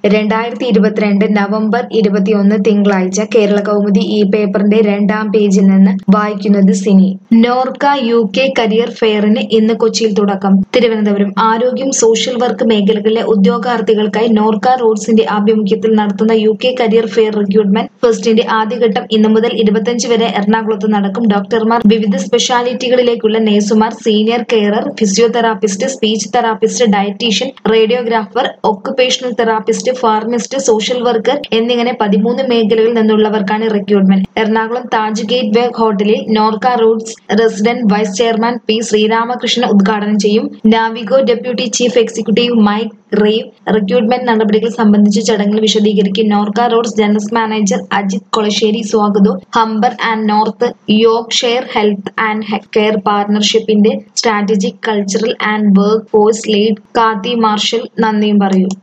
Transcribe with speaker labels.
Speaker 1: രണ്ടായിരത്തി ഇരുപത്തിരണ്ട് നവംബർ ഇരുപത്തിയൊന്ന് തിങ്കളാഴ്ച കേരള കൗമുദി ഈ പേപ്പറിന്റെ രണ്ടാം പേജിൽ നിന്ന് വായിക്കുന്നത് സിനി നോർക്ക യു കെ കരിയർ ഫെയറിന് ഇന്ന് കൊച്ചിയിൽ തുടക്കം തിരുവനന്തപുരം ആരോഗ്യം സോഷ്യൽ വർക്ക് മേഖലകളിലെ ഉദ്യോഗാർത്ഥികൾക്കായി നോർക്ക റോഡ്സിന്റെ ആഭിമുഖ്യത്തിൽ നടത്തുന്ന U K career fair recruitment ഫസ്റ്റിന്റെ ആദ്യഘട്ടം ഇന്നു മുതൽ ഇരുപത്തിയഞ്ച് വരെ എറണാകുളത്ത് നടക്കും ഡോക്ടർമാർ വിവിധ സ്പെഷ്യാലിറ്റികളിലേക്കുള്ള നഴ്സുമാർ senior carer physiotherapist speech therapist dietician radiographer occupational therapist pharmacist social worker എന്നിങ്ങനെ പതിമൂന്ന് മേഖലകളിൽ നിന്നുള്ളവർക്കാണ് recruitment Ernakulam Taj gateway ഹോട്ടലിൽ Norka Roots resident vice chairman P Sreeramakrishnan ഉദ്ഘാടനം ചെയ്യും Navigo deputy chief executive Mike Reeve recruitment നടപടികൾ സംബന്ധിച്ച് ചടങ്ങിൽ വിശദീകരിക്കും Norka Roots general manager Ajith Kolassery സ്വാഗതവും Humber and North Yorkshire health and care പാർട്ണർഷിപ്പിന്റെ strategic cultural and workforce lead Kathy Marshall നന്ദിയും പറയും